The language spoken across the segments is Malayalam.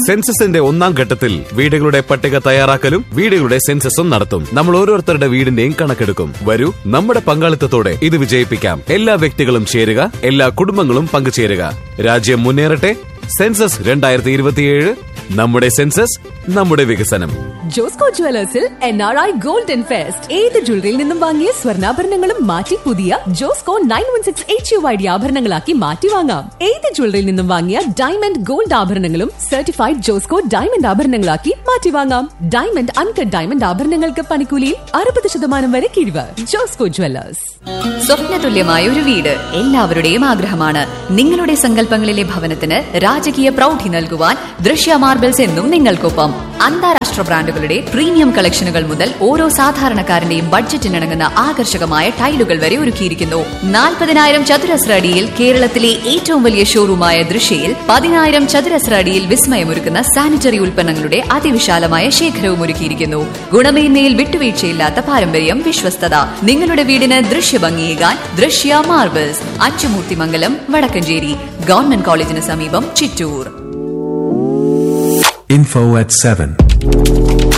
സെൻസസിന്റെ ഒന്നാം ഘട്ടത്തിൽ വീടുകളുടെ പട്ടിക തയ്യാറാക്കലും വീടുകളുടെ സെൻസസും നടത്തും നമ്മൾ ഓരോരുത്തരുടെ വീടിന്റെയും കണക്കെടുക്കും വരൂ നമ്മുടെ പങ്കാളിത്തത്തോടെ ഇത് വിജയിപ്പിക്കാം എല്ലാ വ്യക്തികളും ചേരുക എല്ലാ കുടുംബങ്ങളും പങ്കുചേരുക രാജ്യം മുന്നേറട്ടെ സെൻസസ് രണ്ടായിരത്തി ഇരുപത്തിയേഴ് നമ്മുടെ സെൻസസ് നമ്മുടെ വികസനം ജോസ്കോ ജുവലേഴ്സിൽ N R I golden fest ഏത് ജ്വല്ലറിയിൽ നിന്നും വാങ്ങിയ സ്വർണ്ണാഭരണങ്ങളും മാറ്റി പുതിയ Josco nine one six H U I D ആഭരണങ്ങളാക്കി മാറ്റി വാങ്ങാം ഏത് ജ്വല്ലറിയിൽ നിന്നും വാങ്ങിയ ഡയമണ്ട് ഗോൾഡ് ആഭരണങ്ങളും സർട്ടിഫൈഡ് ജോസ്കോ ഡയമണ്ട് ആഭരണങ്ങളാക്കി മാറ്റി വാങ്ങാം ഡയമണ്ട് അൺകട്ട് ഡയമണ്ട് ആഭരണങ്ങൾക്ക് പണിക്കൂലിയിൽ അറുപത് ശതമാനം വരെ കിഴിവ് ജോസ്കോ ജുവലേഴ്സ് സ്വപ്നതുല്യമായ ഒരു വീട് എല്ലാവരുടെയും ആഗ്രഹമാണ് നിങ്ങളുടെ സങ്കല്പങ്ങളിലെ ഭവനത്തിന് രാജകീയ പ്രൗഢി നൽകുവാൻ ദൃശ്യ മാർബിൾസ് എന്നും നിങ്ങൾക്കൊപ്പം അന്താരാഷ്ട്ര ബ്രാൻഡുകളുടെ പ്രീമിയം കളക്ഷനുകൾ മുതൽ ഓരോ സാധാരണക്കാരന്റെയും ബഡ്ജറ്റിനിണങ്ങുന്ന ആകർഷകമായ ടൈലുകൾ വരെ ഒരുക്കിയിരിക്കുന്നു നാൽപ്പതിനായിരം ചതുരശ്ര അടിയിൽ കേരളത്തിലെ ഏറ്റവും വലിയ ഷോറൂമായ ദൃശ്യയിൽ പതിനായിരം ചതുരശ്ര അടിയിൽ വിസ്മയമൊരുക്കുന്ന സാനിറ്ററി ഉൽപ്പന്നങ്ങളുടെ അതിവിശാലമായ ശേഖരവും ഒരുക്കിയിരിക്കുന്നു ഗുണമേന്മയിൽ വിട്ടുവീഴ്ചയില്ലാത്ത പാരമ്പര്യം വിശ്വസ്തത നിങ്ങളുടെ വീടിന് ദൃശ്യഭംഗിയേകാൻ ദൃശ്യ മാർബിൾസ് അച്ചുമൂർത്തിമംഗലം വടക്കഞ്ചേരി ഗവൺമെന്റ് കോളേജിന് സമീപം ചിറ്റൂർ Info at 7.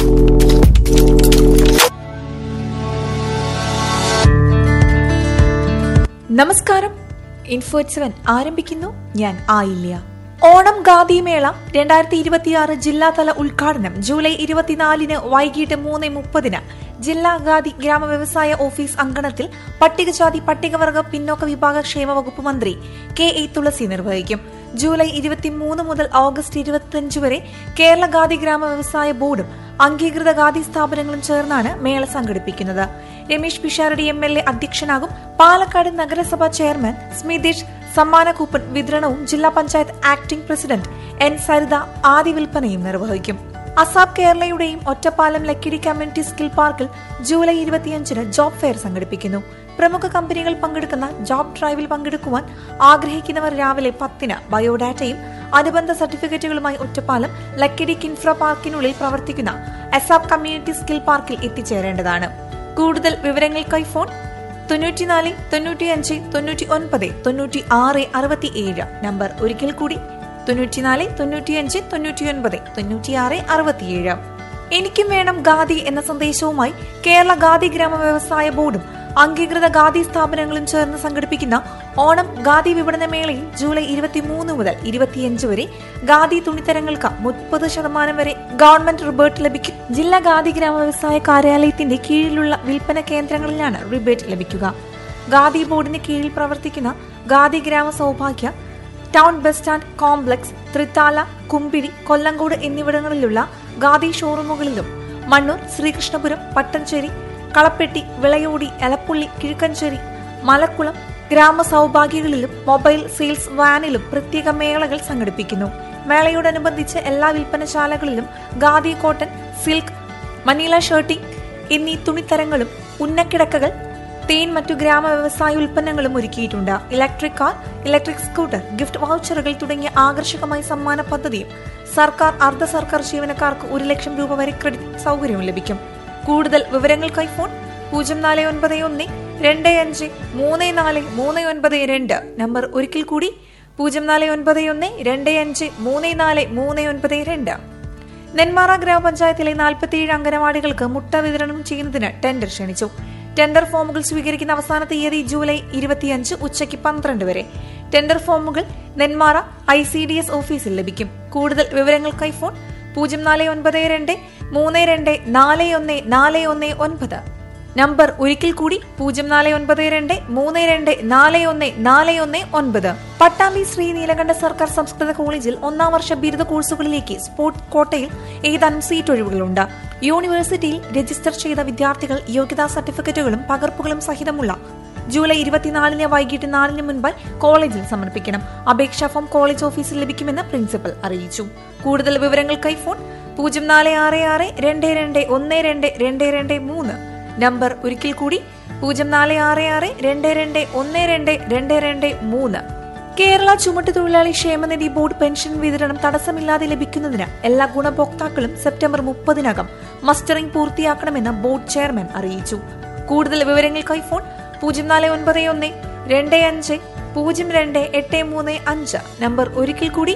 നമസ്കാരം ഇൻഫോ സെവൻ ആരംഭിക്കുന്നു ഞാൻ ആയില്യ ഓണം ഖാദിമേള രണ്ടായിരത്തി ഇരുപത്തിയാറ് ജില്ലാതല ഉദ്ഘാടനം ജൂലൈ ഇരുപത്തിനാലിന് വൈകിട്ട് മൂന്ന് മുപ്പതിന് ജില്ലാ ഖാദി ഗ്രാമ വ്യവസായ ഓഫീസ് അങ്കണത്തിൽ പട്ടികജാതി പട്ടികവർഗ പിന്നോക്ക വിഭാഗ ക്ഷേമ വകുപ്പ് മന്ത്രി കെ എ തുളസി നിർവഹിക്കും ജൂലൈ ഇരുപത്തിമൂന്ന് മുതൽ ഓഗസ്റ്റ് ഇരുപത്തിയഞ്ച് വരെ കേരള ഖാദി ഗ്രാമ വ്യവസായ ബോർഡും അംഗീകൃത ഖാദി സ്ഥാപനങ്ങളും ചേർന്നാണ് മേള സംഘടിപ്പിക്കുന്നത് Ramesh Pisharody M L A അധ്യക്ഷനാകും പാലക്കാട് നഗരസഭാ ചെയർമാൻ സ്മിതേഷ് സമ്മാന കൂപ്പൺ വിതരണവും ജില്ലാ panchayat acting president N Saritha ആദ്യ വിൽപ്പനയും നിർവഹിക്കും അസാബ് കേരളയുടെയും ഒറ്റപ്പാലം ലക്കിടി കമ്മ്യൂണിറ്റി സ്കിൽ പാർക്കിൽ ജൂലൈ ഇരുപത്തിയഞ്ചിന് ജോബ് ഫെയർ സംഘടിപ്പിക്കുന്നു പ്രമുഖ കമ്പനികൾ പങ്കെടുക്കുന്ന ജോബ് ഡ്രൈവിൽ പങ്കെടുക്കുവാൻ ആഗ്രഹിക്കുന്നവർ രാവിലെ പത്തിന് ബയോഡാറ്റയും അനുബന്ധ സർട്ടിഫിക്കറ്റുകളുമായി ഒറ്റപ്പാലം ലക്കിടി കിൻഫ്ര പാർക്കിനുള്ളിൽ പ്രവർത്തിക്കുന്ന അസാബ് കമ്മ്യൂണിറ്റി സ്കിൽ പാർക്കിൽ എത്തിച്ചേരേണ്ടതാണ് കൂടുതൽ വിവരങ്ങൾക്കായി ഫോൺ തൊണ്ണൂറ്റിനാല് തൊണ്ണൂറ്റിയഞ്ച് തൊണ്ണൂറ്റി ഒൻപത് തൊണ്ണൂറ്റി ആറ് അറുപത്തി ഏഴ് നമ്പർ ഒരിക്കൽ കൂടി തൊണ്ണൂറ്റിനാല് തൊണ്ണൂറ്റിയഞ്ച് തൊണ്ണൂറ്റിയൊൻപത് തൊണ്ണൂറ്റിയാറ് അറുപത്തിയേഴ് എനിക്കും വേണം ഖാദി എന്ന സന്ദേശവുമായി കേരള ഖാദി ഗ്രാമ വ്യവസായ ബോർഡും അംഗീകൃത ഖാദി സ്ഥാപനങ്ങളും ചേർന്ന് സംഘടിപ്പിക്കുന്ന ഓണം ഖാദി വിപണന മേളയിൽ ജൂലൈ ഇരുപത്തിമൂന്ന് മുതൽ ഇരുപത്തിയഞ്ച് വരെ ഖാദി തുണിത്തരങ്ങൾക്ക് മുപ്പത് ശതമാനം വരെ ഗവൺമെന്റ് റിബേർട്ട് ലഭിക്കും ജില്ലാ ഖാദി ഗ്രാമ വ്യവസായ കാര്യാലയത്തിന്റെ കീഴിലുള്ള വിൽപ്പന കേന്ദ്രങ്ങളിലാണ് റിബേറ്റ് ലഭിക്കുക ഖാദി ബോർഡിന് കീഴിൽ പ്രവർത്തിക്കുന്ന Khadi Grama Saubhagya town bus stand complex Thrithala Kumbidi Kollengode എന്നിവിടങ്ങളിലുള്ള ഖാദി ഷോറൂമുകളിലും മണ്ണൂർ ശ്രീകൃഷ്ണപുരം പട്ടഞ്ചേരി കളപ്പെട്ടി വിളയോടി എലപ്പുള്ളി കിഴക്കഞ്ചേരി മലക്കുളം ഗ്രാമ സൗഭാഗ്യങ്ങളിലും മൊബൈൽ സെയിൽസ് വാനിലും പ്രത്യേക മേളകൾ സംഘടിപ്പിക്കുന്നു മേളയോടനുബന്ധിച്ച് എല്ലാ വിൽപ്പനശാലകളിലും khadi cotton silk Manila shirting എന്നീ തുണിത്തരങ്ങളും ഉന്നക്കിടക്കകൾ തേൻ മറ്റു ഗ്രാമ വ്യവസായ ഉൽപ്പന്നങ്ങളും ഒരുക്കിയിട്ടുണ്ട് electric car electric scooter gift വൗച്ചറുകൾ തുടങ്ങിയ ആകർഷകമായ സമ്മാന പദ്ധതിയും സർക്കാർ അർദ്ധ സർക്കാർ ജീവനക്കാർക്ക് ഒരു ലക്ഷം രൂപ വരെ ക്രെഡിറ്റ് സൗകര്യവും ലഭിക്കും കൂടുതൽ വിവരങ്ങൾക്കായി ഫോൺ പൂജ്യം നാല് ഒൻപത് ഒന്ന് രണ്ട് അഞ്ച് മൂന്ന് നാല് മൂന്ന് ഒൻപത് രണ്ട് നമ്പർ ഒരിക്കൽ കൂടി പൂജ്യം നാല് ഒൻപത് ഒന്ന് രണ്ട് അഞ്ച് മൂന്ന് നാല് മൂന്ന് ഒൻപത് രണ്ട് നെന്മാറ ഗ്രാമപഞ്ചായത്തിലെ നാൽപ്പത്തിയേഴ് അംഗനവാടികൾക്ക് മുട്ട വിതരണം ചെയ്യുന്നതിന് ടെൻഡർ ക്ഷണിച്ചു ടെൻഡർ ഫോമുകൾ സ്വീകരിക്കുന്ന അവസാന തീയതി ജൂലൈ ഇരുപത്തിയഞ്ച് ഉച്ചയ്ക്ക് പന്ത്രണ്ട് വരെ ടെൻഡർ ഫോമുകൾ Nenmara I C D S ഓഫീസിൽ ലഭിക്കും കൂടുതൽ വിവരങ്ങൾക്കായി ഫോൺ പൂജ്യം നാല് ഒൻപത് രണ്ട് മൂന്ന് രണ്ട് നാല് ഒന്ന് നാല് ഒന്ന് ഒൻപത് നമ്പർ ഒരിക്കൽ കൂടി പൂജ്യം നാല് ഒൻപത് രണ്ട് മൂന്ന് രണ്ട് നാല് ഒന്ന് നാല് ഒന്ന് ഒൻപത് പട്ടാമ്പി ശ്രീ നീലകണ്ഠ സർക്കാർ സംസ്കൃത കോളേജിൽ ഒന്നാം വർഷ ബിരുദ കോഴ്സുകളിലേക്ക് സ്പോർട്സ് കോട്ടയിൽ ഏതാനും സീറ്റ് ഒഴിവുകളുണ്ട് യൂണിവേഴ്സിറ്റിയിൽ രജിസ്റ്റർ ചെയ്ത വിദ്യാർത്ഥികൾ യോഗ്യതാ സർട്ടിഫിക്കറ്റുകളും പകർപ്പുകളും സഹിതമുള്ള ജൂലൈ ഇരുപത്തിനാലിന് വൈകിട്ട് നാലിന് മുൻപായി കോളേജിൽ സമർപ്പിക്കണം അപേക്ഷാ ഫോം കോളേജ് ഓഫീസിൽ ലഭിക്കുമെന്ന് പ്രിൻസിപ്പൽ അറിയിച്ചു കൂടുതൽ വിവരങ്ങൾക്കായി ഫോൺ പൂജ്യം നാല് ആറ് ആറ് രണ്ട് രണ്ട് ഒന്ന് രണ്ട് രണ്ട് രണ്ട് മൂന്ന് നമ്പർ ഒരിക്കൽ കൂടി പൂജ്യം നാല് ആറ് ആറ് രണ്ട് രണ്ട് ഒന്ന് രണ്ട് രണ്ട് രണ്ട് മൂന്ന് കേരള ചുമട്ടുതൊഴിലാളി ക്ഷേമനിധി ബോർഡ് പെൻഷൻ വിതരണം തടസ്സമില്ലാതെ ലഭിക്കുന്നതിന് എല്ലാ ഗുണഭോക്താക്കളും സെപ്റ്റംബർ മുപ്പതിനകം മസ്റ്ററിംഗ് പൂർത്തിയാക്കണമെന്ന് ബോർഡ് ചെയർമാൻ അറിയിച്ചു കൂടുതൽ വിവരങ്ങൾക്കായി ഫോൺ പൂജ്യം നാല് ഒൻപത് ഒന്ന് രണ്ട് അഞ്ച് പൂജ്യം രണ്ട് എട്ട് മൂന്ന് അഞ്ച് നമ്പർ ഒരിക്കൽ കൂടി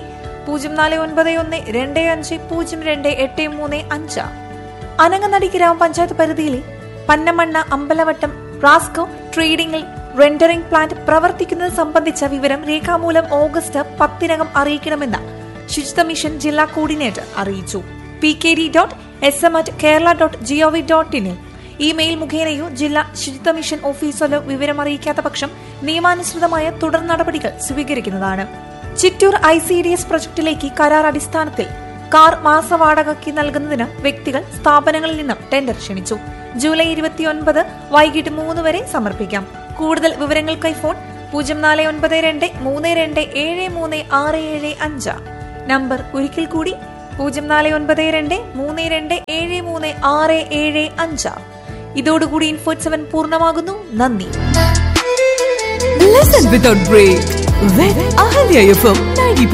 പൂജ്യം നാല് ഒൻപത് ഒന്ന് രണ്ട് അഞ്ച് പൂജ്യം രണ്ട് എട്ട് മൂന്ന് അഞ്ച് അനങ്ങനടി ഗ്രാമപഞ്ചായത്ത് പരിധിയിലെ പന്നമണ്ണ അമ്പലവട്ടം റാസ്കോ ട്രേഡിംഗിൽ റെൻഡറിംഗ് പ്ലാന്റ് പ്രവർത്തിക്കുന്നത് സംബന്ധിച്ച വിവരം രേഖാമൂലം ഓഗസ്റ്റ് പത്തിനകം അറിയിക്കണമെന്ന് ശുചിത്വ മിഷൻ ജില്ലാ കോർഡിനേറ്റർ അറിയിച്ചു P K D dot S M at Kerala dot gov dot ഇനിൽ ഇമെയിൽ മുഖേനയോ ജില്ലാ ശുചിത്വ മിഷൻ ഓഫീസിലോ വിവരം അറിയിക്കാത്ത പക്ഷം നിയമാനുസൃതമായ തുടർ നടപടികൾ സ്വീകരിക്കുന്നതാണ് Chittur I C D S പ്രൊജക്ടിലേക്ക് കരാർ അടിസ്ഥാനത്തിൽ കാർ മാസവാടകയ്ക്ക് നൽകുന്നതിന് വ്യക്തികൾ സ്ഥാപനങ്ങളിൽ നിന്നും ടെൻഡർ ക്ഷണിച്ചു ജൂലൈ ഇരുപത്തിയൊൻപത് വൈകിട്ട് മൂന്ന് വരെ സമർപ്പിക്കാം കൂടുതൽ വിവരങ്ങൾക്കായി ഫോൺ പൂജ്യം നാല് ഒൻപത് രണ്ട് മൂന്ന് രണ്ട് ഏഴ് മൂന്ന് ആറ് ഏഴ് അഞ്ച് നമ്പർ ഒരിക്കൽ കൂടി പൂജ്യം നാല് ഒൻപത് രണ്ട് മൂന്ന് രണ്ട് ഏഴ് മൂന്ന് ആറ് ഏഴ് അഞ്ച് ഇതോടുകൂടി ഇൻഫോറ്റ് സെവൻ പൂർണ്ണമാകുന്നു നന്ദി Listen without break with Ahalya FM 90.4